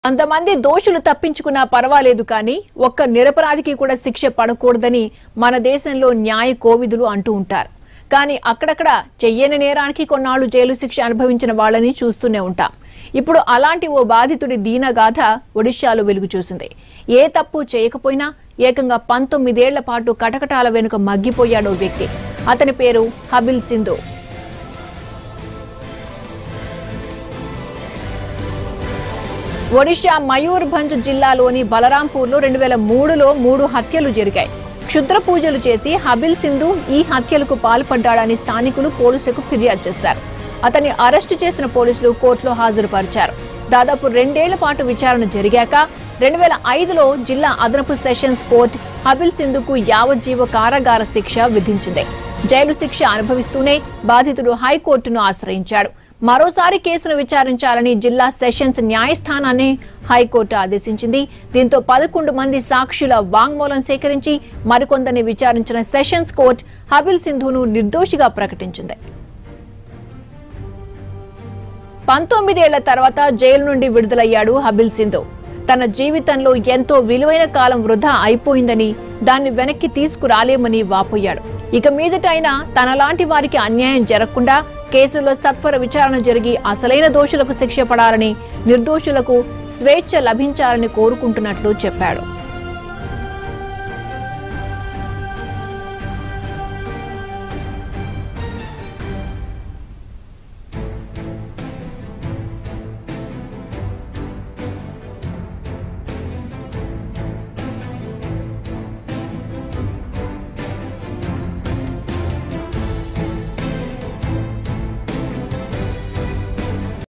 అంతమంది దోషులు తప్పించుకున్నా పర్వాలేదు కానీ ఒక్క నిరపరాధికి కూడా శిక్ష పడకూడదని మన దేశంలో న్యాయ కోవిదులు అంటూ ఉంటారు కానీ అక్కడక్కడ చెయ్యని నేరానికి కొన్నాళ్లు జైలు శిక్ష అనుభవించిన వాళ్ళని చూస్తూనే ఉంటాం ఇప్పుడు అలాంటి ఓ బాధితుడి దీనగాథ ఒడిశాలో వెలుగు చూసింది ఏ తప్పు చేయకపోయినా ఏకంగా పంతొమ్మిదేళ్ల పాటు కటకటాల వెనుక మగ్గిపోయాడో వ్యక్తి అతని పేరు హబిల్ సింధు ఒడిషా మయూర్భంజ్ జిల్లాలోని బలరాంపూర్లో రెండు వేల మూడులో మూడు హత్యలు జరిగాయి క్షుద్ర పూజలు చేసి హబిల్ సింధు ఈ హత్యలకు పాల్పడ్డాడని స్థానికులు పోలీసులకు ఫిర్యాదు చేశారు అతన్ని అరెస్టు చేసిన పోలీసులు కోర్టులో హాజరుపరిచారు దాదాపు రెండేళ్ల పాటు విచారణ జరిగాక రెండు వేల ఐదులో జిల్లా అదనపు సెషన్స్ కోర్టు హబిల్ సింధుకు యావజ్జీవ కారాగార శిక్ష విధించింది జైలు శిక్ష అనుభవిస్తూనే బాధితుడు హైకోర్టును ఆశ్రయించాడు మరోసారి కేసును విచారించాలని జిల్లా సెషన్స్ న్యాయస్థానాన్ని హైకోర్టు ఆదేశించింది దీంతో పదకొండు మంది సాక్షుల వాంగ్మూలం సేకరించి మరికొందరిని విచారించిన సెషన్స్ కోర్టు హబిల్ సింధును నిర్దోషిగా ప్రకటించింది పంతొమ్మిదేళ్ల తర్వాత జైలు నుండి విడుదలయ్యాడు హబిల్ సింధు తన జీవితంలో ఎంతో విలువైన కాలం వృధా అయిపోయిందని దాన్ని వెనక్కి తీసుకురాలేమని వాపోయాడు ఇక మీదటైనా తనలాంటి వారికి అన్యాయం జరగకుండా కేసులో సత్వర విచారణ జరిగి అసలైన దోషులకు శిక్ష పడాలని నిర్దోషులకు స్వేచ్ఛ లభించాలని కోరుకుంటున్నట్లు చెప్పాడు